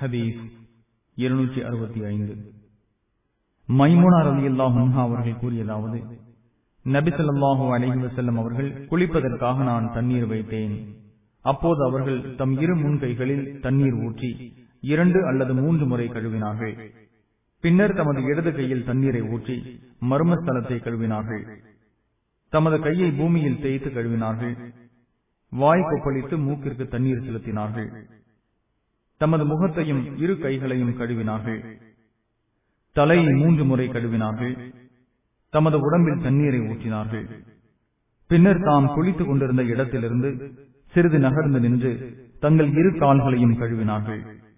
ஹதீஸ் இருநூற்றி அறுபத்தி ஐந்து மைமுனா ரவி அல்லாஹா அவர்கள் கூறியதாவது நபிசல்லாஹு அலஹி வசல்லம் அவர்கள் குளிப்பதற்காக நான் தண்ணீர் வைத்தேன் அப்போது அவர்கள் தம் இரு முன்கைகளில் தண்ணீர் ஊற்றி இரண்டு அல்லது மூன்று முறை கழுவினார்கள் பின்னர் தமது இடது கையில் தண்ணீரை ஊற்றி மர்மஸ்தலத்தை கழுவினார்கள் தமது கையை பூமியில் தேய்த்து கழுவினார்கள் வாய் கொப்பளித்து மூக்கிற்கு தண்ணீர் செலுத்தினார்கள் தமது முகத்தையும் இரு கைகளையும் கழுவினார்கள் தலையை மூன்று முறை கழுவினார்கள் தமது உடம்பில் தண்ணீரை ஊற்றினார்கள் பின்னர் தாம் குளித்துக் கொண்டிருந்த இடத்திலிருந்து சிறிது நகர்ந்து நின்று தங்கள் இரு கால்களையும் கழுவினார்கள்